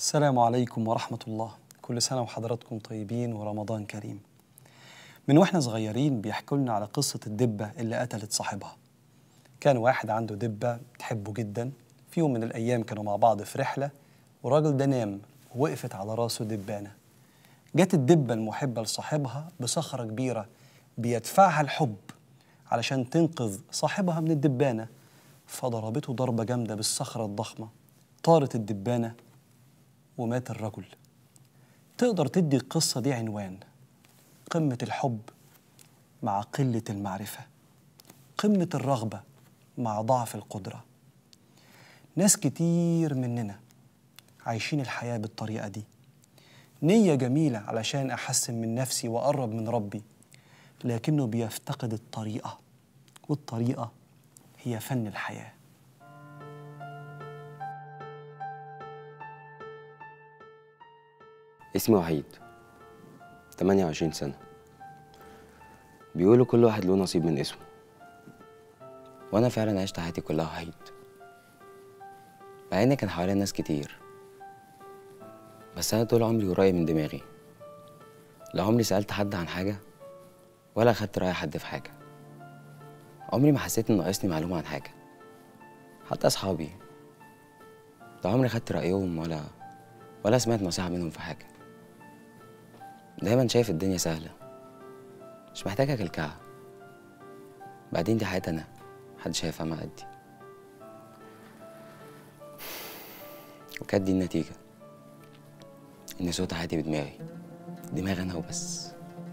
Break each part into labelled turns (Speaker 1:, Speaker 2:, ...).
Speaker 1: السلام عليكم ورحمة الله كل سنة وحضراتكم طيبين ورمضان كريم من واحنا صغيرين بيحكوا لنا على قصة الدبة اللي قتلت صاحبها كان واحد عنده دبة بتحبه جدا في يوم من الأيام كانوا مع بعض في رحلة والراجل ده نام ووقفت على راسه دبانة جت الدبة المحبة لصاحبها بصخرة كبيرة بيدفعها الحب علشان تنقذ صاحبها من الدبانة فضربته ضربة جامدة بالصخرة الضخمة طارت الدبانة ومات الرجل تقدر تدي القصة دي عنوان قمة الحب مع قلة المعرفة قمة الرغبة مع ضعف القدرة ناس كتير مننا عايشين الحياة بالطريقة دي نية جميلة علشان أحسن من نفسي وأقرب من ربي لكنه بيفتقد الطريقة والطريقة هي فن الحياه
Speaker 2: اسمي وحيد 28 سنة بيقولوا كل واحد له نصيب من اسمه وأنا فعلا عشت حياتي كلها وحيد مع إن كان حواليا ناس كتير بس أنا طول عمري قريب من دماغي لا عمري سألت حد عن حاجة ولا أخدت رأي حد في حاجة عمري ما حسيت إن ناقصني معلومة عن حاجة حتى أصحابي لا عمري خدت رأيهم ولا ولا سمعت نصيحة منهم في حاجة دايما شايف الدنيا سهلة مش محتاجة كلكعة بعدين دي حياتي أنا محدش هيفهمها قدي وكانت دي النتيجة إن صوت حياتي بدماغي دماغي أنا وبس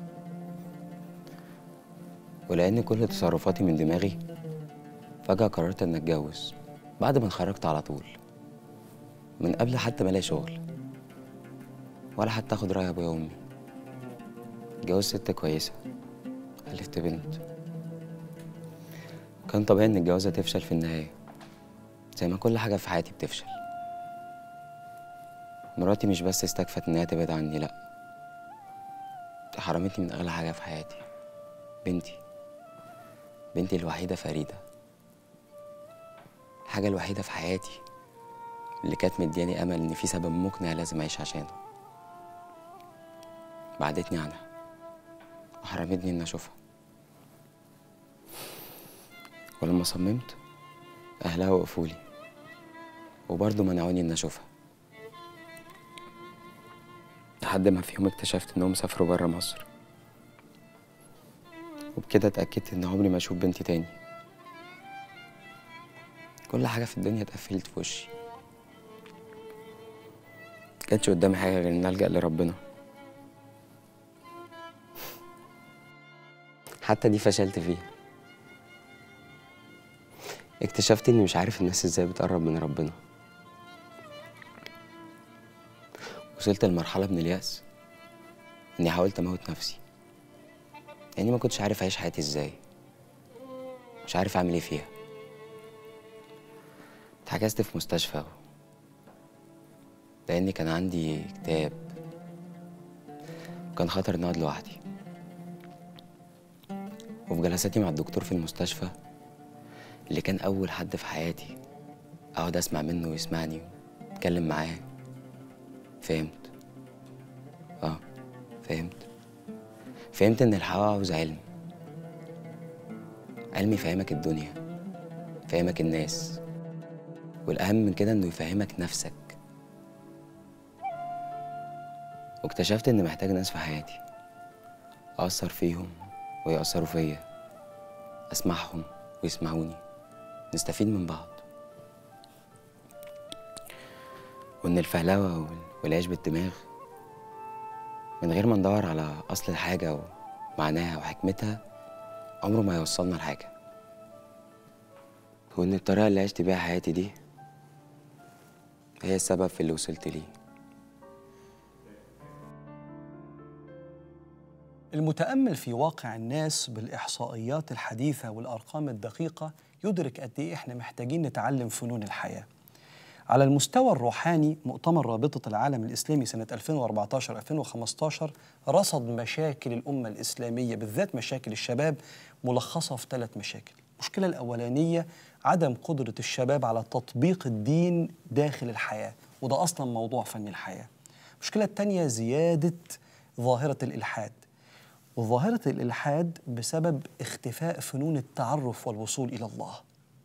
Speaker 2: ولأن كل تصرفاتي من دماغي فجأة قررت إن أتجوز بعد ما اتخرجت على طول من قبل حتى ما ألاقي شغل ولا حتى اخد رأي ابويا وامي اتجوزت ست كويسة خلفت بنت كان طبيعي ان الجوازة تفشل في النهاية زي ما كل حاجة في حياتي بتفشل مراتي مش بس استكفت ان هي تبعد عني لا دي حرمتني من اغلى حاجة في حياتي بنتي بنتي الوحيدة فريدة الحاجة الوحيدة في حياتي اللي كانت مدياني امل ان في سبب مقنع لازم اعيش عشانه بعدتني عنها وحرمتني اني اشوفها ولما صممت اهلها وقفولي وبرضه منعوني اني اشوفها لحد ما في يوم اكتشفت انهم سافروا برا مصر وبكده اتاكدت ان عمري ما اشوف بنتي تاني كل حاجه في الدنيا اتقفلت في وشي كانش قدامي حاجه غير ان الجا لربنا حتى دي فشلت فيها اكتشفت اني مش عارف الناس ازاي بتقرب من ربنا وصلت لمرحلة من اليأس اني حاولت اموت نفسي لاني ما كنتش عارف اعيش حياتي ازاي مش عارف اعمل ايه فيها اتحجزت في مستشفى لاني كان عندي اكتئاب وكان خطر اني اقعد لوحدي وفي جلساتي مع الدكتور في المستشفى اللي كان أول حد في حياتي أقعد أسمع منه ويسمعني وأتكلم معاه فهمت آه فهمت فهمت إن الحياة عاوز علم علم يفهمك الدنيا يفهمك الناس والأهم من كده إنه يفهمك نفسك واكتشفت إني محتاج ناس في حياتي أثر فيهم ويأثروا فيا أسمعهم ويسمعوني نستفيد من بعض وإن الفهلوة وال- والعيش بالدماغ من غير ما ندور على أصل الحاجة ومعناها وحكمتها عمره ما يوصلنا لحاجة وإن الطريقة اللي عشت بيها حياتي دي هي السبب في اللي وصلت ليه
Speaker 1: المتأمل في واقع الناس بالإحصائيات الحديثة والأرقام الدقيقة يدرك قد إيه إحنا محتاجين نتعلم فنون الحياة. على المستوى الروحاني مؤتمر رابطة العالم الإسلامي سنة 2014-2015 رصد مشاكل الأمة الإسلامية بالذات مشاكل الشباب ملخصة في ثلاث مشاكل. المشكلة الأولانية عدم قدرة الشباب على تطبيق الدين داخل الحياة وده أصلا موضوع فن الحياة المشكلة التانية زيادة ظاهرة الإلحاد وظاهرة الإلحاد بسبب اختفاء فنون التعرف والوصول إلى الله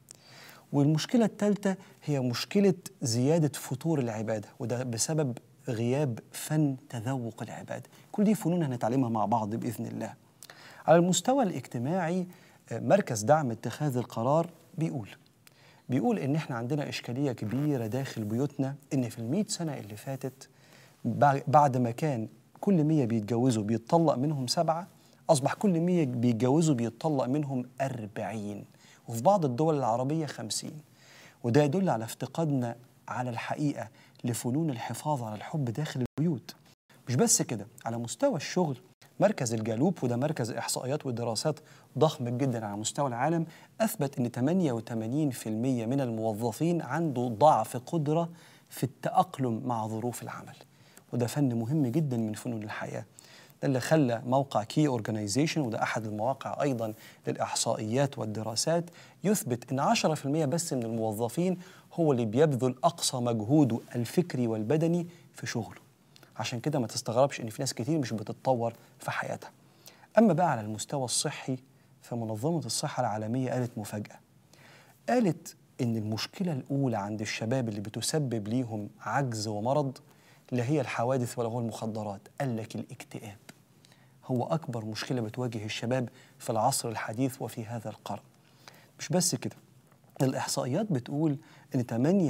Speaker 1: والمشكلة الثالثة هي مشكلة زيادة فتور العبادة وده بسبب غياب فن تذوق العبادة كل دي فنون هنتعلمها مع بعض بإذن الله على المستوى الاجتماعي آه، مركز دعم اتخاذ القرار بيقول بيقول ان احنا عندنا اشكاليه كبيره داخل بيوتنا ان في المئة سنه اللي فاتت بع- بعد ما كان كل مية بيتجوزوا بيتطلق منهم سبعة أصبح كل مية بيتجوزوا بيتطلق منهم أربعين وفي بعض الدول العربية خمسين وده يدل على افتقادنا على الحقيقة لفنون الحفاظ على الحب داخل البيوت مش بس كده على مستوى الشغل مركز الجالوب وده مركز إحصائيات ودراسات ضخم جدا على مستوى العالم أثبت أن 88% من الموظفين عنده ضعف قدرة في التأقلم مع ظروف العمل وده فن مهم جدا من فنون الحياة ده اللي خلى موقع كي اورجانيزيشن وده احد المواقع ايضا للاحصائيات والدراسات يثبت ان 10% بس من الموظفين هو اللي بيبذل اقصى مجهوده الفكري والبدني في شغله عشان كده ما تستغربش ان في ناس كتير مش بتتطور في حياتها اما بقى على المستوى الصحي فمنظمه الصحه العالميه قالت مفاجاه قالت ان المشكله الاولى عند الشباب اللي بتسبب ليهم عجز ومرض لا هي الحوادث ولا هو المخدرات قال لك الاكتئاب هو اكبر مشكله بتواجه الشباب في العصر الحديث وفي هذا القرن مش بس كده الإحصائيات بتقول إن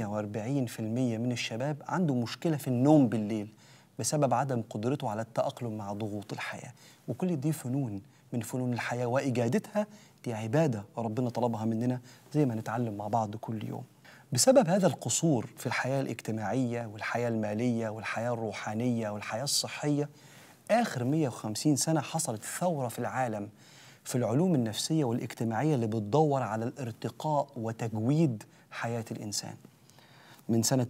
Speaker 1: 48% من الشباب عنده مشكلة في النوم بالليل بسبب عدم قدرته على التأقلم مع ضغوط الحياة وكل دي فنون من فنون الحياة وإجادتها دي عبادة ربنا طلبها مننا زي ما نتعلم مع بعض كل يوم بسبب هذا القصور في الحياة الاجتماعية والحياة المالية والحياة الروحانية والحياة الصحية آخر 150 سنة حصلت ثورة في العالم في العلوم النفسية والاجتماعية اللي بتدور على الارتقاء وتجويد حياة الإنسان من سنة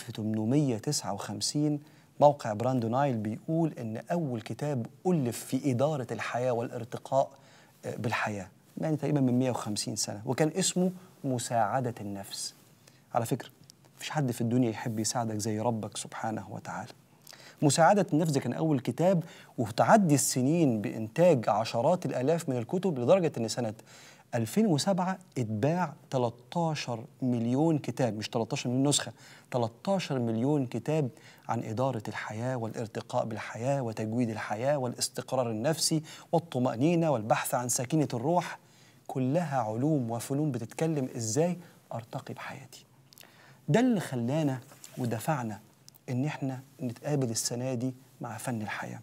Speaker 1: 1859 موقع براندو نايل بيقول إن أول كتاب ألف في إدارة الحياة والارتقاء آه، بالحياة يعني تقريبا من 150 سنة وكان اسمه مساعدة النفس على فكرة مفيش حد في الدنيا يحب يساعدك زي ربك سبحانه وتعالى مساعدة النفس ده كان أول كتاب وتعدي السنين بإنتاج عشرات الآلاف من الكتب لدرجة إن سنة 2007 اتباع 13 مليون كتاب مش 13 مليون نسخة 13 مليون كتاب عن إدارة الحياة والارتقاء بالحياة وتجويد الحياة والاستقرار النفسي والطمأنينة والبحث عن سكينة الروح كلها علوم وفنون بتتكلم إزاي أرتقي بحياتي ده اللي خلانا ودفعنا ان احنا نتقابل السنه دي مع فن الحياه.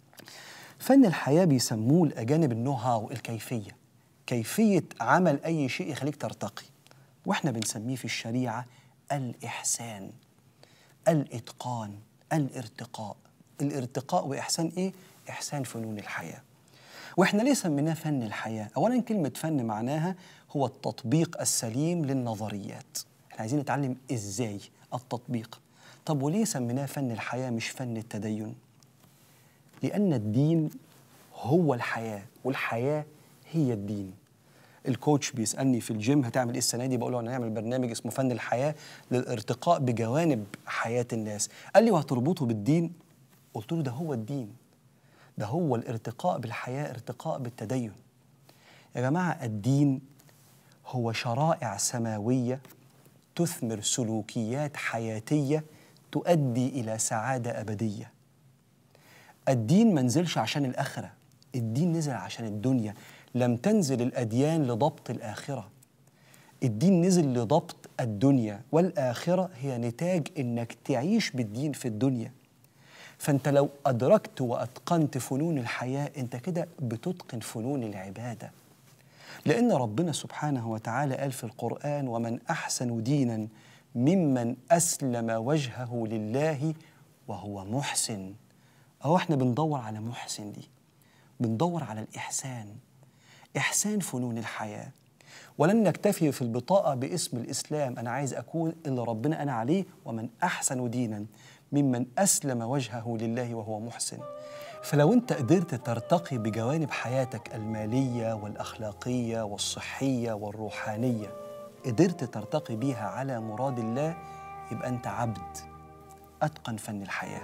Speaker 1: فن الحياه بيسموه الاجانب النو هاو الكيفيه. كيفيه عمل اي شيء يخليك ترتقي. واحنا بنسميه في الشريعه الاحسان. الاتقان، الارتقاء. الارتقاء واحسان ايه؟ احسان فنون الحياه. واحنا ليه سميناه فن الحياه؟ اولا كلمه فن معناها هو التطبيق السليم للنظريات. احنا عايزين نتعلم ازاي التطبيق. طب وليه سميناه فن الحياه مش فن التدين؟ لان الدين هو الحياه والحياه هي الدين. الكوتش بيسالني في الجيم هتعمل ايه السنه دي بقول له انا هنعمل برنامج اسمه فن الحياه للارتقاء بجوانب حياه الناس قال لي وهتربطه بالدين قلت له ده هو الدين ده هو الارتقاء بالحياه ارتقاء بالتدين يا جماعه الدين هو شرائع سماويه تثمر سلوكيات حياتيه تؤدي الى سعاده ابديه الدين ما نزلش عشان الآخرة الدين نزل عشان الدنيا لم تنزل الأديان لضبط الآخرة الدين نزل لضبط الدنيا والآخرة هي نتاج إنك تعيش بالدين في الدنيا فأنت لو أدركت وأتقنت فنون الحياة أنت كده بتتقن فنون العبادة لأن ربنا سبحانه وتعالى قال في القرآن ومن أحسن دينا ممن أسلم وجهه لله وهو محسن أهو احنا بندور على محسن دي بندور على الإحسان إحسان فنون الحياة ولن نكتفي في البطاقة باسم الإسلام أنا عايز أكون اللي ربنا أنا عليه ومن أحسن دينا ممن أسلم وجهه لله وهو محسن فلو أنت قدرت ترتقي بجوانب حياتك المالية والأخلاقية والصحية والروحانية قدرت ترتقي بيها على مراد الله يبقى أنت عبد أتقن فن الحياة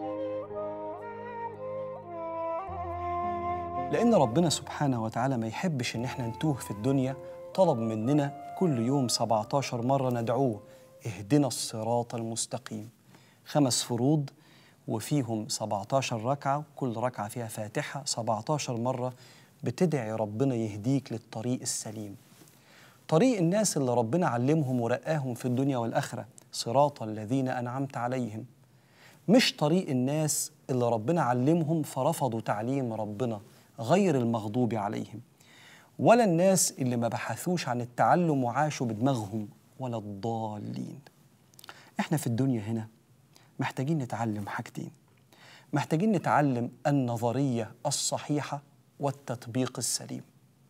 Speaker 1: لأن ربنا سبحانه وتعالى ما يحبش إن احنا نتوه في الدنيا طلب مننا كل يوم 17 مرة ندعوه اهدنا الصراط المستقيم خمس فروض وفيهم 17 ركعة كل ركعة فيها فاتحة 17 مرة بتدعي ربنا يهديك للطريق السليم طريق الناس اللي ربنا علمهم ورقاهم في الدنيا والآخرة صراط الذين أنعمت عليهم مش طريق الناس اللي ربنا علمهم فرفضوا تعليم ربنا غير المغضوب عليهم ولا الناس اللي ما بحثوش عن التعلم وعاشوا بدماغهم ولا الضالين احنا في الدنيا هنا محتاجين نتعلم حاجتين محتاجين نتعلم النظرية الصحيحة والتطبيق السليم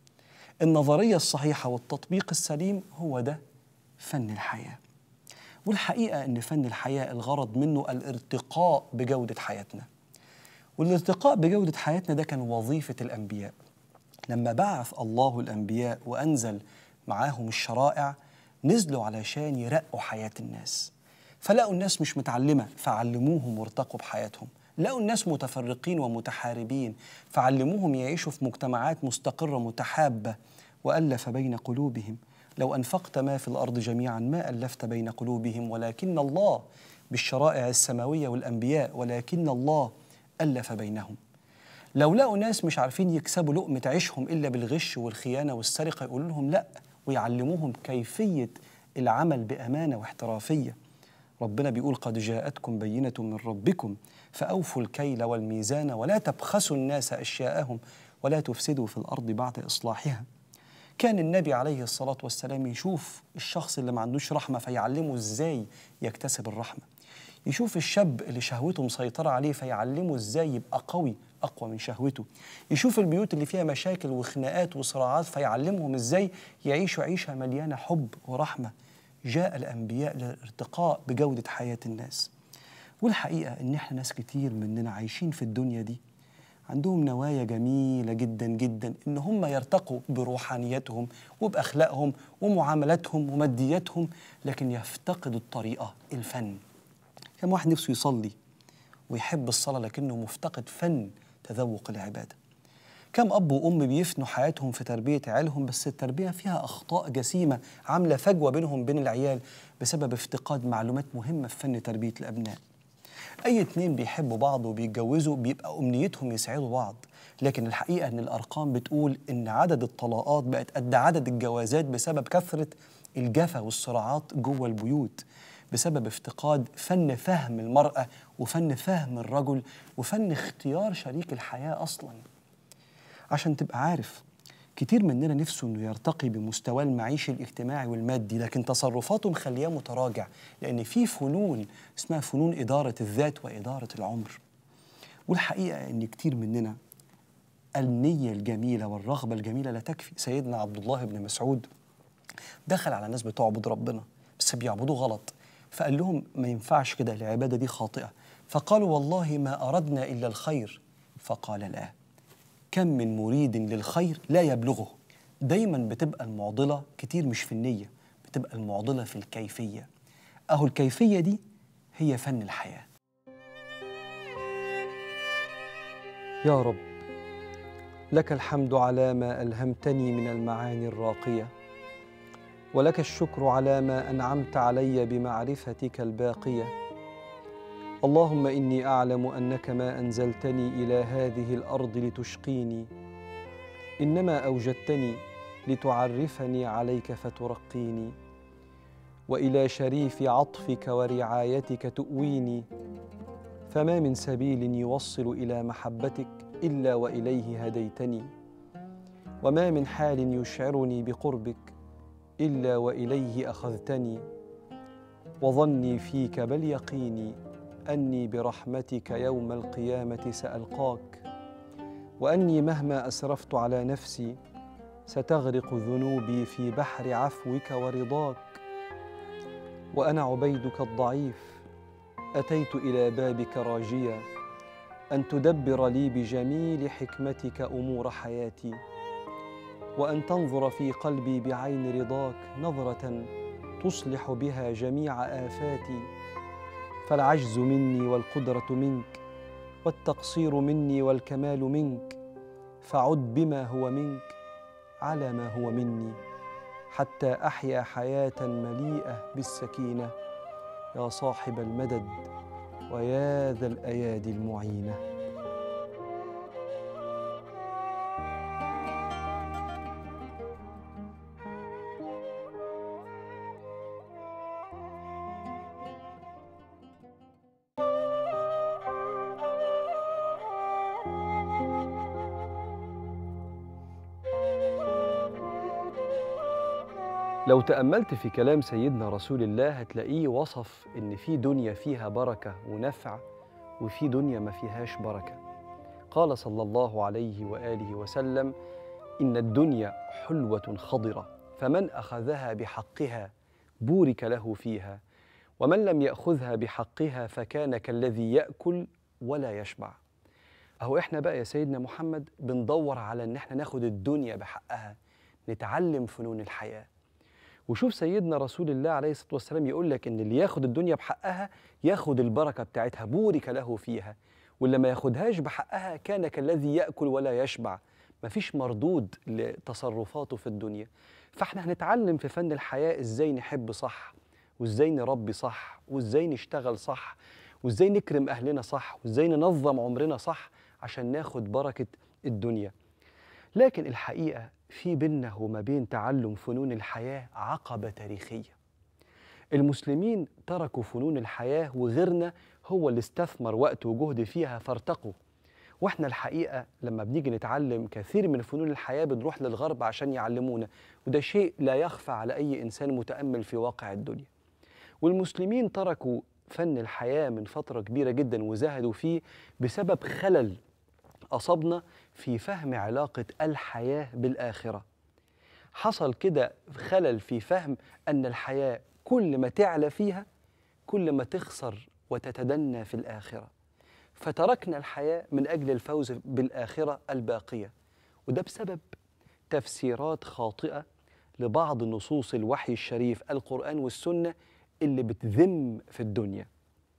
Speaker 1: النظرية الصحيحة والتطبيق السليم هو ده فن الحياة والحقيقة أن فن الحياة الغرض منه الارتقاء بجودة حياتنا والارتقاء بجودة حياتنا ده كان وظيفة الأنبياء لما بعث الله الأنبياء وأنزل معاهم الشرائع نزلوا علشان يرقوا حياة الناس فلقوا الناس مش متعلمة فعلموهم وارتقوا بحياتهم لقوا الناس متفرقين ومتحاربين فعلموهم يعيشوا في مجتمعات مستقرة متحابة وألف بين قلوبهم لو أنفقت ما في الأرض جميعا ما ألفت بين قلوبهم ولكن الله بالشرائع السماوية والأنبياء ولكن الله ألف بينهم لو لقوا ناس مش عارفين يكسبوا لقمة عيشهم إلا بالغش والخيانة والسرقة يقولوا لهم لأ ويعلموهم كيفية العمل بأمانة واحترافية ربنا بيقول قد جاءتكم بينة من ربكم فأوفوا الكيل والميزان ولا تبخسوا الناس أشياءهم ولا تفسدوا في الأرض بعد إصلاحها كان النبي عليه الصلاة والسلام يشوف الشخص اللي ما عندوش رحمة فيعلمه إزاي يكتسب الرحمة يشوف الشاب اللي شهوته مسيطرة عليه فيعلمه إزاي يبقى قوي أقوى من شهوته يشوف البيوت اللي فيها مشاكل وخناقات وصراعات فيعلمهم إزاي يعيشوا عيشة مليانة حب ورحمة جاء الأنبياء للارتقاء بجودة حياة الناس والحقيقة إن إحنا ناس كتير مننا عايشين في الدنيا دي عندهم نوايا جميلة جدا جدا إن هم يرتقوا بروحانيتهم وبأخلاقهم ومعاملاتهم ومادياتهم لكن يفتقدوا الطريقة الفن كم واحد نفسه يصلي ويحب الصلاة لكنه مفتقد فن تذوق العبادة كم أب وأم بيفنوا حياتهم في تربية عيالهم بس التربية فيها أخطاء جسيمة عاملة فجوة بينهم بين العيال بسبب افتقاد معلومات مهمة في فن تربية الأبناء أي اتنين بيحبوا بعض وبيتجوزوا بيبقى أمنيتهم يسعدوا بعض لكن الحقيقة إن الأرقام بتقول إن عدد الطلاقات بقت قد عدد الجوازات بسبب كثرة الجفا والصراعات جوه البيوت بسبب افتقاد فن فهم المرأة وفن فهم الرجل وفن اختيار شريك الحياة أصلاً عشان تبقى عارف كتير مننا نفسه انه يرتقي بمستواه المعيشي الاجتماعي والمادي لكن تصرفاته مخلياه متراجع لان في فنون اسمها فنون اداره الذات واداره العمر والحقيقه ان كتير مننا النيه الجميله والرغبه الجميله لا تكفي سيدنا عبد الله بن مسعود دخل على ناس بتعبد ربنا بس بيعبدوه غلط فقال لهم ما ينفعش كده العباده دي خاطئه فقالوا والله ما اردنا الا الخير فقال لا كم من مريد للخير لا يبلغه دايما بتبقى المعضلة كتير مش في النية بتبقى المعضلة في الكيفية أهو الكيفية دي هي فن الحياة يا رب لك الحمد على ما ألهمتني من المعاني الراقية ولك الشكر على ما أنعمت علي بمعرفتك الباقية اللهم اني اعلم انك ما انزلتني الى هذه الارض لتشقيني انما اوجدتني لتعرفني عليك فترقيني والى شريف عطفك ورعايتك تؤويني فما من سبيل يوصل الى محبتك الا واليه هديتني وما من حال يشعرني بقربك الا واليه اخذتني وظني فيك بل يقيني اني برحمتك يوم القيامه سالقاك واني مهما اسرفت على نفسي ستغرق ذنوبي في بحر عفوك ورضاك وانا عبيدك الضعيف اتيت الى بابك راجيا ان تدبر لي بجميل حكمتك امور حياتي وان تنظر في قلبي بعين رضاك نظره تصلح بها جميع افاتي فالعجز مني والقدرة منك والتقصير مني والكمال منك فعد بما هو منك على ما هو مني حتى أحيا حياة مليئة بالسكينة يا صاحب المدد ويا ذا الأيادي المعينة لو تأملت في كلام سيدنا رسول الله هتلاقيه وصف إن في دنيا فيها بركة ونفع وفي دنيا ما فيهاش بركة قال صلى الله عليه وآله وسلم إن الدنيا حلوة خضرة فمن أخذها بحقها بورك له فيها ومن لم يأخذها بحقها فكان كالذي يأكل ولا يشبع أهو إحنا بقى يا سيدنا محمد بندور على إن إحنا ناخد الدنيا بحقها نتعلم فنون الحياه وشوف سيدنا رسول الله عليه الصلاه والسلام يقول لك ان اللي ياخد الدنيا بحقها ياخد البركه بتاعتها بورك له فيها واللي ما ياخدهاش بحقها كان كالذي ياكل ولا يشبع مفيش مردود لتصرفاته في الدنيا فاحنا هنتعلم في فن الحياه ازاي نحب صح وازاي نربي صح وازاي نشتغل صح وازاي نكرم اهلنا صح وازاي ننظم عمرنا صح عشان ناخد بركه الدنيا لكن الحقيقه في بيننا وما بين تعلم فنون الحياة عقبة تاريخية المسلمين تركوا فنون الحياة وغيرنا هو اللي استثمر وقت وجهد فيها فارتقوا واحنا الحقيقة لما بنيجي نتعلم كثير من فنون الحياة بنروح للغرب عشان يعلمونا وده شيء لا يخفى على أي إنسان متأمل في واقع الدنيا والمسلمين تركوا فن الحياة من فترة كبيرة جدا وزهدوا فيه بسبب خلل أصبنا في فهم علاقة الحياة بالآخرة حصل كده خلل في فهم أن الحياة كل ما تعلى فيها كل ما تخسر وتتدنى في الآخرة فتركنا الحياة من أجل الفوز بالآخرة الباقية وده بسبب تفسيرات خاطئة لبعض نصوص الوحي الشريف القرآن والسنة اللي بتذم في الدنيا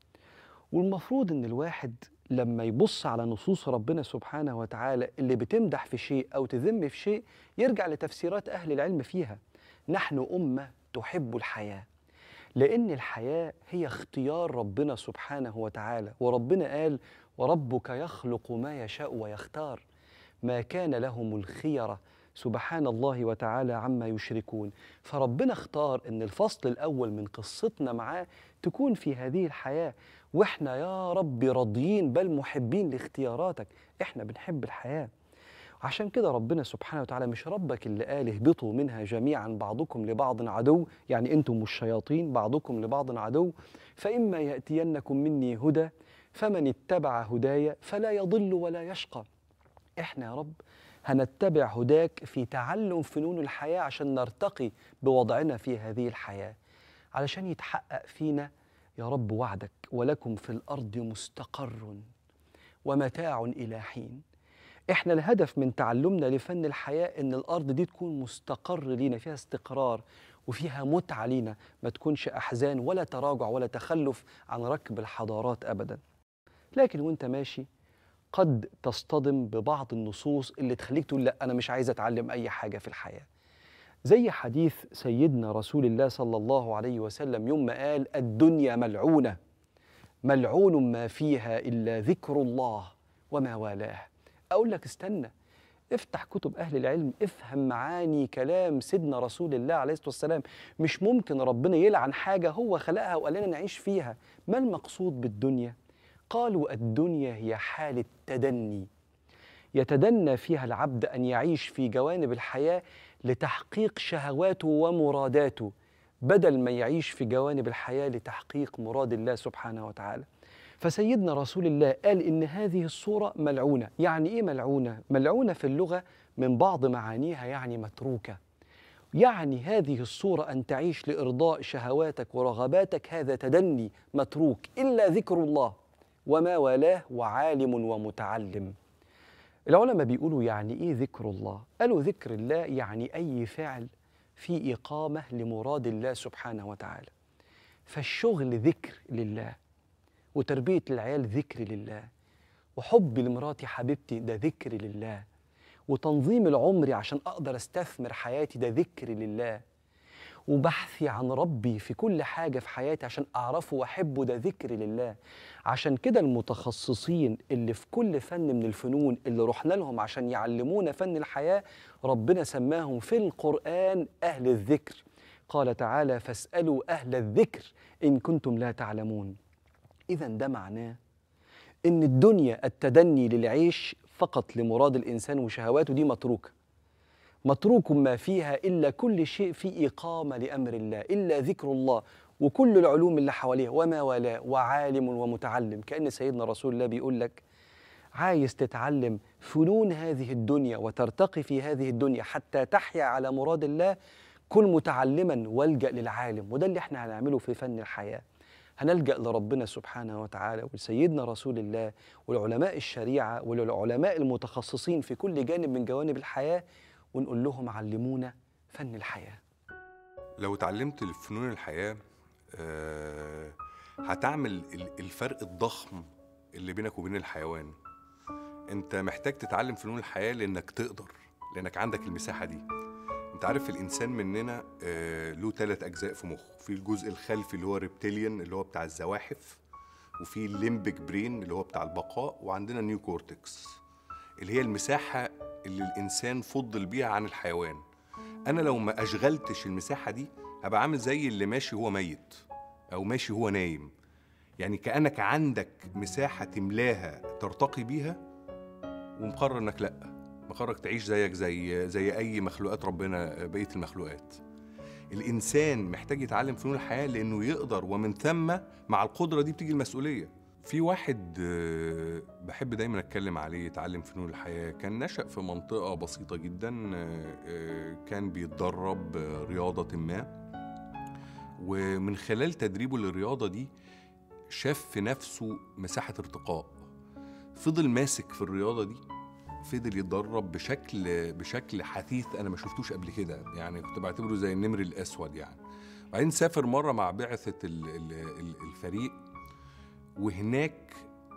Speaker 1: والمفروض ان الواحد لما يبص على نصوص ربنا سبحانه وتعالى اللي بتمدح في شيء او تذم في شيء يرجع لتفسيرات اهل العلم فيها نحن امه تحب الحياه لان الحياه هي اختيار ربنا سبحانه وتعالى وربنا قال وربك يخلق ما يشاء ويختار ما كان لهم الخيره سبحان الله وتعالى عما يشركون فربنا اختار ان الفصل الاول من قصتنا معاه تكون في هذه الحياه واحنا يا رب راضيين بل محبين لاختياراتك احنا بنحب الحياه عشان كده ربنا سبحانه وتعالى مش ربك اللي قال اهبطوا منها جميعا بعضكم لبعض عدو يعني انتم والشياطين بعضكم لبعض عدو فاما ياتينكم مني هدى فمن اتبع هداي فلا يضل ولا يشقى احنا يا رب هنتبع هداك في تعلم فنون الحياه عشان نرتقي بوضعنا في هذه الحياه علشان يتحقق فينا يا رب وعدك ولكم في الارض مستقر ومتاع الى حين احنا الهدف من تعلمنا لفن الحياه ان الارض دي تكون مستقر لينا فيها استقرار وفيها متعه لينا ما تكونش احزان ولا تراجع ولا تخلف عن ركب الحضارات ابدا لكن وانت ماشي قد تصطدم ببعض النصوص اللي تخليك تقول لا انا مش عايز اتعلم اي حاجه في الحياه زي حديث سيدنا رسول الله صلى الله عليه وسلم يوم ما قال الدنيا ملعونه ملعون ما فيها الا ذكر الله وما والاه اقول لك استنى افتح كتب اهل العلم افهم معاني كلام سيدنا رسول الله عليه الصلاه والسلام مش ممكن ربنا يلعن حاجه هو خلقها وقال لنا نعيش فيها ما المقصود بالدنيا قالوا الدنيا هي حال التدني يتدنى فيها العبد ان يعيش في جوانب الحياه لتحقيق شهواته ومراداته بدل ما يعيش في جوانب الحياه لتحقيق مراد الله سبحانه وتعالى فسيدنا رسول الله قال ان هذه الصوره ملعونه يعني ايه ملعونه ملعونه في اللغه من بعض معانيها يعني متروكه يعني هذه الصوره ان تعيش لارضاء شهواتك ورغباتك هذا تدني متروك الا ذكر الله وما والاه وعالم ومتعلم العلماء بيقولوا يعني ايه ذكر الله قالوا ذكر الله يعني اي فعل في اقامه لمراد الله سبحانه وتعالى فالشغل ذكر لله وتربية العيال ذكر لله وحب لمراتي حبيبتي ده ذكر لله وتنظيم العمر عشان أقدر أستثمر حياتي ده ذكر لله وبحثي عن ربي في كل حاجة في حياتي عشان أعرفه وأحبه ده ذكر لله عشان كده المتخصصين اللي في كل فن من الفنون اللي رحنا لهم عشان يعلمونا فن الحياة ربنا سماهم في القرآن أهل الذكر قال تعالى فاسألوا أهل الذكر إن كنتم لا تعلمون إذا ده معناه إن الدنيا التدني للعيش فقط لمراد الإنسان وشهواته دي متروكة متروك ما فيها إلا كل شيء في إقامة لأمر الله إلا ذكر الله وكل العلوم اللي حواليها وما والاه وعالم ومتعلم كأن سيدنا رسول الله بيقول لك عايز تتعلم فنون هذه الدنيا وترتقي في هذه الدنيا حتى تحيا على مراد الله كن متعلما والجأ للعالم وده اللي احنا هنعمله في فن الحياة هنلجأ لربنا سبحانه وتعالى ولسيدنا رسول الله ولعلماء الشريعة وللعلماء المتخصصين في كل جانب من جوانب الحياة ونقول لهم علمونا فن الحياة
Speaker 3: لو اتعلمت فنون الحياة آه، هتعمل ال- الفرق الضخم اللي بينك وبين الحيوان انت محتاج تتعلم فنون الحياة لانك تقدر لانك عندك المساحة دي انت عارف الانسان مننا آه، له ثلاث اجزاء في مخه في الجزء الخلفي اللي هو ريبتيليان اللي هو بتاع الزواحف وفي الليمبك برين اللي هو بتاع البقاء وعندنا نيو كورتكس اللي هي المساحة اللي الإنسان فضل بيها عن الحيوان أنا لو ما أشغلتش المساحة دي هبقى عامل زي اللي ماشي هو ميت أو ماشي هو نايم يعني كأنك عندك مساحة تملاها ترتقي بيها ومقرر إنك لأ مقرر تعيش زيك زي زي أي مخلوقات ربنا بقية المخلوقات الإنسان محتاج يتعلم فنون الحياة لأنه يقدر ومن ثم مع القدرة دي بتيجي المسؤولية في واحد آه، بحب دايما اتكلم عليه يتعلم فنون الحياه كان نشأ في منطقه بسيطه جدا آه، آه، كان بيتدرب آه، رياضه ما ومن خلال تدريبه للرياضه دي شاف في نفسه مساحه ارتقاء فضل ماسك في الرياضه دي فضل يتدرب بشكل بشكل حثيث انا ما شفتوش قبل كده يعني كنت بعتبره زي النمر الاسود يعني بعدين سافر مره مع بعثه ال- ال- ال- الفريق وهناك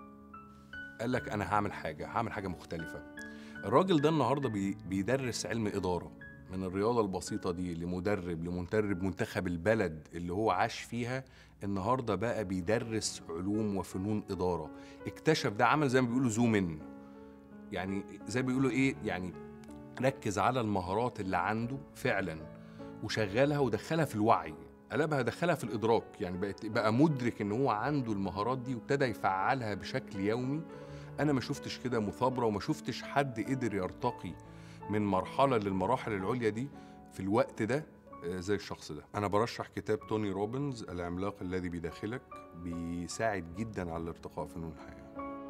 Speaker 3: قال لك انا هعمل حاجه هعمل حاجه مختلفه الراجل ده النهارده بي بيدرس علم اداره من الرياضه البسيطه دي لمدرب لمدرب منتخب البلد اللي هو عاش فيها النهارده بقى بيدرس علوم وفنون اداره اكتشف ده عمل زي ما بيقولوا زوم ان يعني زي ما بيقولوا ايه يعني ركز على المهارات اللي عنده فعلا وشغلها ودخلها في الوعي قلبها دخلها في الادراك يعني بقت بقى مدرك ان هو عنده المهارات دي وابتدى يفعلها بشكل يومي انا ما شفتش كده مثابره وما شفتش حد قدر يرتقي من مرحله للمراحل العليا دي في الوقت ده آه، زي الشخص ده انا برشح كتاب توني روبنز العملاق الذي بداخلك بيساعد جدا على الارتقاء في فنون الحياه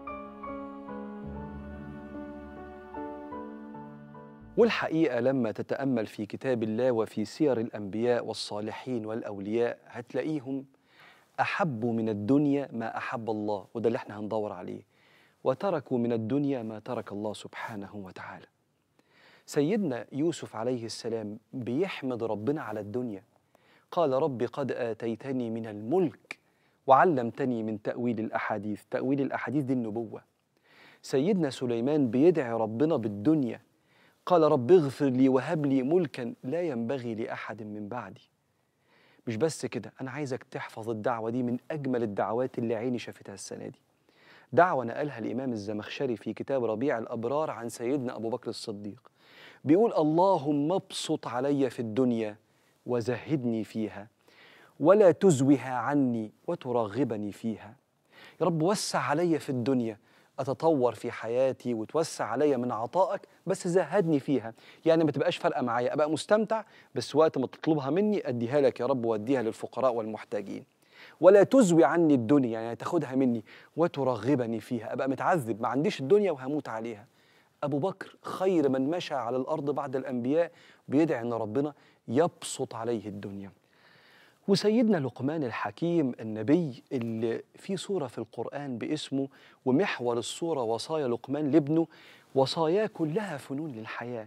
Speaker 1: والحقيقة لما تتأمل في كتاب الله وفي سير الأنبياء والصالحين والأولياء هتلاقيهم أحبوا من الدنيا ما أحب الله وده اللي احنا هندور عليه وتركوا من الدنيا ما ترك الله سبحانه وتعالى سيدنا يوسف عليه السلام بيحمد ربنا على الدنيا قال رب قد آتيتني من الملك وعلمتني من تأويل الأحاديث تأويل الأحاديث دي النبوة سيدنا سليمان بيدعي ربنا بالدنيا قال رب اغفر لي وهب لي ملكا لا ينبغي لأحد من بعدي مش بس كده أنا عايزك تحفظ الدعوة دي من أجمل الدعوات اللي عيني شافتها السنة دي دعوة نقلها الإمام الزمخشري في كتاب ربيع الأبرار عن سيدنا أبو بكر الصديق بيقول اللهم ابسط علي في الدنيا وزهدني فيها ولا تزوها عني وترغبني فيها يا رب وسع علي في الدنيا اتطور في حياتي وتوسع عليا من عطائك بس زهدني فيها يعني ما تبقاش فارقه معايا ابقى مستمتع بس وقت ما تطلبها مني اديها لك يا رب واديها للفقراء والمحتاجين ولا تزوي عني الدنيا يعني تاخدها مني وترغبني فيها ابقى متعذب ما عنديش الدنيا وهموت عليها ابو بكر خير من مشى على الارض بعد الانبياء بيدعي ان ربنا يبسط عليه الدنيا وسيدنا لقمان الحكيم النبي اللي في سورة في القرآن باسمه ومحور السورة وصايا لقمان لابنه وصاياه كلها فنون للحياة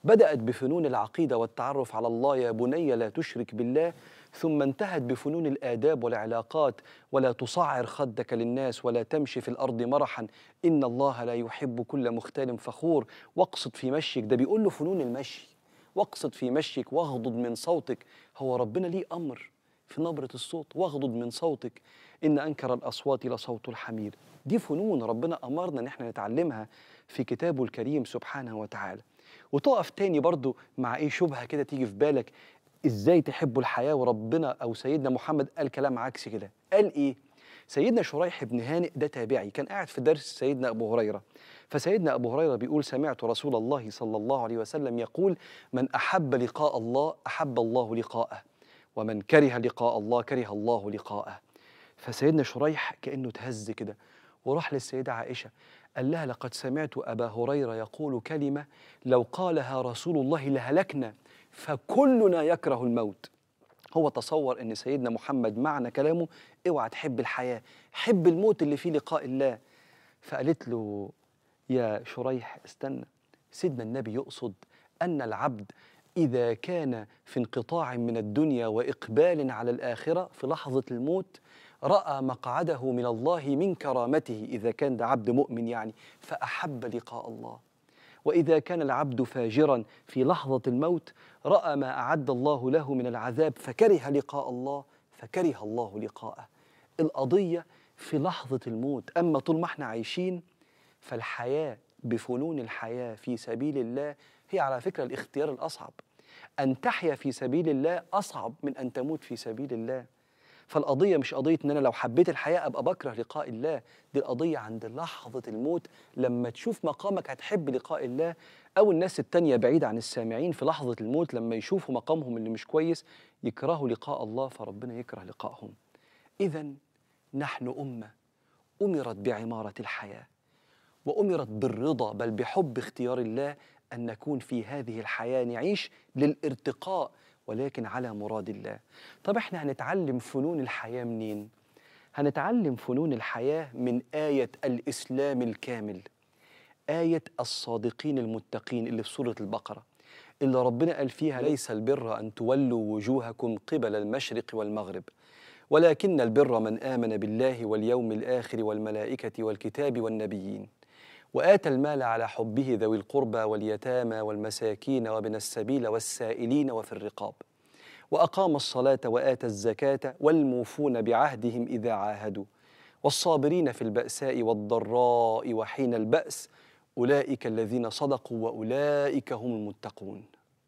Speaker 1: بدأت بفنون العقيدة والتعرف على الله يا بني لا تشرك بالله ثم انتهت بفنون الآداب والعلاقات ولا تصعر خدك للناس ولا تمشي في الأرض مرحا إن الله لا يحب كل مختال فخور واقصد في مشيك ده بيقول له فنون المشي واقصد في مشيك واغضض من صوتك هو ربنا ليه أمر في نبرة الصوت واغضض من صوتك إن أنكر الأصوات لصوت الحمير دي فنون ربنا أمرنا إن احنا نتعلمها في كتابه الكريم سبحانه وتعالى وتقف تاني برضو مع ايه شبهة كده تيجي في بالك ازاي تحبوا الحياة وربنا او سيدنا محمد قال كلام عكسي كده قال ايه سيدنا شريح بن هانئ ده تابعي كان قاعد في درس سيدنا ابو هريره فسيدنا ابو هريره بيقول سمعت رسول الله صلى الله عليه وسلم يقول من احب لقاء الله احب الله لقاءه ومن كره لقاء الله كره الله لقاءه فسيدنا شريح كانه تهز كده وراح للسيده عائشه قال لها لقد سمعت ابا هريره يقول كلمه لو قالها رسول الله لهلكنا فكلنا يكره الموت هو تصور ان سيدنا محمد معنى كلامه اوعى تحب الحياه حب الموت اللي فيه لقاء الله فقالت له يا شريح استنى سيدنا النبي يقصد ان العبد اذا كان في انقطاع من الدنيا واقبال على الاخره في لحظه الموت راى مقعده من الله من كرامته اذا كان ده عبد مؤمن يعني فاحب لقاء الله واذا كان العبد فاجرا في لحظه الموت راى ما اعد الله له من العذاب فكره لقاء الله فكره الله لقاءه القضيه في لحظه الموت اما طول ما احنا عايشين فالحياه بفنون الحياه في سبيل الله هي على فكره الاختيار الاصعب ان تحيا في سبيل الله اصعب من ان تموت في سبيل الله فالقضيه مش قضيه ان انا لو حبيت الحياه ابقى بكره لقاء الله دي القضيه عند لحظه الموت لما تشوف مقامك هتحب لقاء الله او الناس التانية بعيد عن السامعين في لحظه الموت لما يشوفوا مقامهم اللي مش كويس يكرهوا لقاء الله فربنا يكره لقائهم اذا نحن امه امرت بعماره الحياه وامرت بالرضا بل بحب اختيار الله ان نكون في هذه الحياه نعيش للارتقاء ولكن على مراد الله طب احنا هنتعلم فنون الحياه منين هنتعلم فنون الحياه من ايه الاسلام الكامل ايه الصادقين المتقين اللي في سوره البقره اللي ربنا قال فيها ليس البر ان تولوا وجوهكم قبل المشرق والمغرب ولكن البر من امن بالله واليوم الاخر والملائكه والكتاب والنبيين وآتى المال على حبه ذوي القربى واليتامى والمساكين وابن السبيل والسائلين وفي الرقاب وأقام الصلاة وآتى الزكاة والموفون بعهدهم إذا عاهدوا والصابرين في البأساء والضراء وحين البأس أولئك الذين صدقوا وأولئك هم المتقون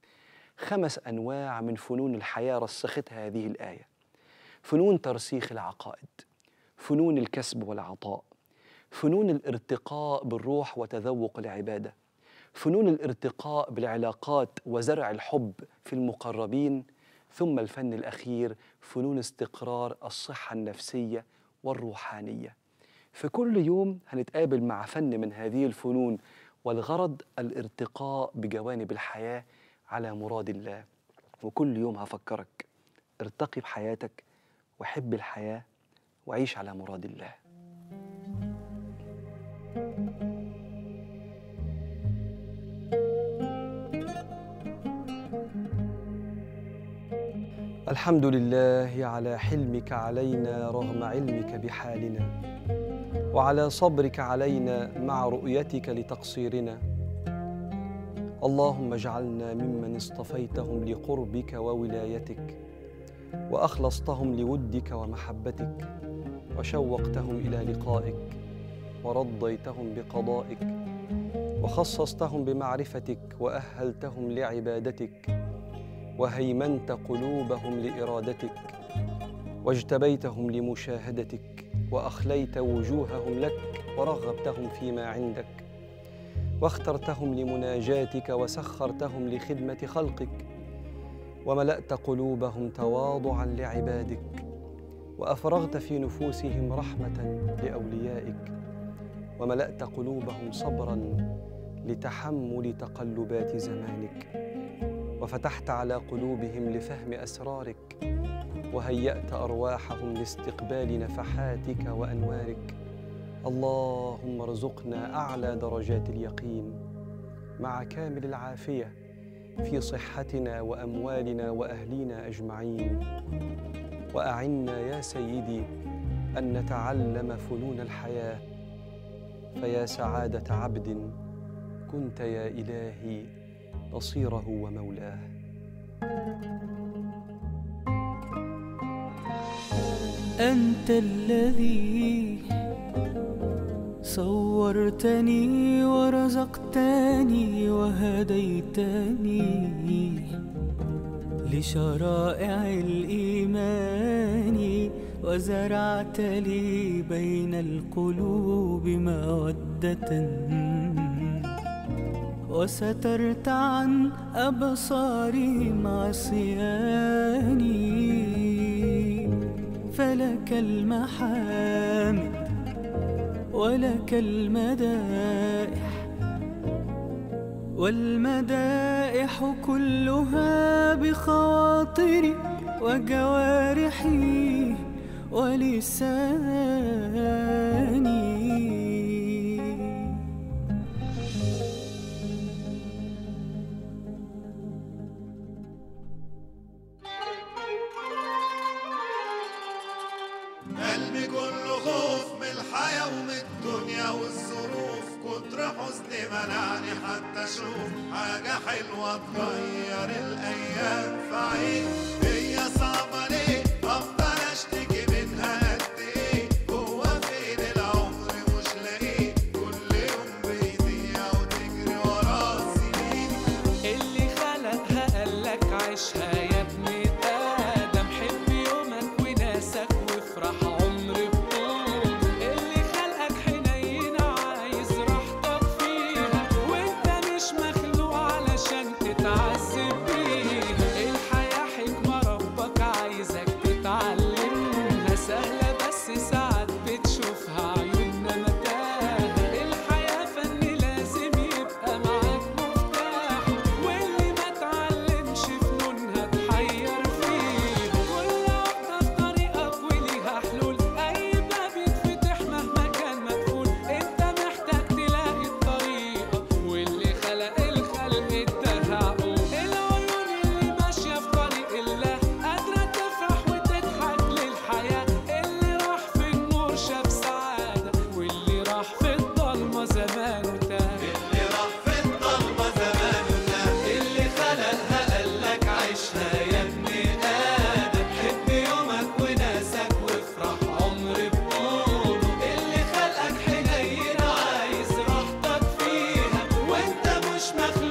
Speaker 1: خمس أنواع من فنون الحياة رسختها هذه الآية فنون ترسيخ العقائد فنون الكسب والعطاء فنون الارتقاء بالروح وتذوق العباده فنون الارتقاء بالعلاقات وزرع الحب في المقربين ثم الفن الاخير فنون استقرار الصحه النفسيه والروحانيه في كل يوم هنتقابل مع فن من هذه الفنون والغرض الارتقاء بجوانب الحياه على مراد الله وكل يوم هفكرك ارتقي بحياتك وحب الحياه وعيش على مراد الله الحمد لله على حلمك علينا رغم علمك بحالنا وعلى صبرك علينا مع رؤيتك لتقصيرنا اللهم اجعلنا ممن اصطفيتهم لقربك وولايتك واخلصتهم لودك ومحبتك وشوقتهم الى لقائك ورضيتهم بقضائك وخصصتهم بمعرفتك واهلتهم لعبادتك وهيمنت قلوبهم لارادتك واجتبيتهم لمشاهدتك واخليت وجوههم لك ورغبتهم فيما عندك واخترتهم لمناجاتك وسخرتهم لخدمه خلقك وملات قلوبهم تواضعا لعبادك وافرغت في نفوسهم رحمه لاوليائك وملات قلوبهم صبرا لتحمل تقلبات زمانك وفتحت على قلوبهم لفهم اسرارك وهيات ارواحهم لاستقبال نفحاتك وانوارك اللهم ارزقنا اعلى درجات اليقين مع كامل العافيه في صحتنا واموالنا واهلينا اجمعين واعنا يا سيدي ان نتعلم فنون الحياه فيا سعاده عبد كنت يا الهي نصيره ومولاه
Speaker 4: أنت الذي صورتني ورزقتني وهديتني لشرائع الإيمان وزرعت لي بين القلوب مودة وسترت عن أبصارهم عصياني فلك المحامد ولك المدائح والمدائح كلها بخواطري وجوارحي ولساني
Speaker 5: قلبي كله خوف من الحياة ومن الدنيا والظروف كتر حزني منعني حتى اشوف حاجة حلوة تغير الأيام في عين هي صعبة ليه أفضل أشتكي منها قد إيه هو فين العمر مش لاقيه كل يوم بيضيع وتجري وراه السنين
Speaker 6: اللي خلقها قالك عيشها يا ابن آدم حب يومك وناسك وافرح عمر بطول اللي خلقك حنين عايز راحتك فيها وانت مش مخلوق علشان تتعذب بيها الحياة حكمة ربك عايزك تتعلمها سهلة بس ساعات بتشوفها عيوننا متاهة الحياة فن لازم يبقى معاك مفتاح واللي ما اتعلمش فنونها تحير فيه كل واحدة في طريقك وليها حلول أي باب يتفتح مهما كان مقفول أنت محتاج تلاقي الطريقة واللي خلق الخلق اداها عقول العيون اللي ماشية في طريق الله قادرة تفرح وتضحك للحياة اللي راح في النور شاف سعادة واللي راح في الضلمة زمانه تاه
Speaker 5: اللي راح في الضلمة زمانه ده
Speaker 6: اللي خلقها قالك عيشها يا ابن آدم حب يومك وناسك وافرح عمر بطوله اللي خلقك حنين عايز راحتك فيها وانت مش مخلوق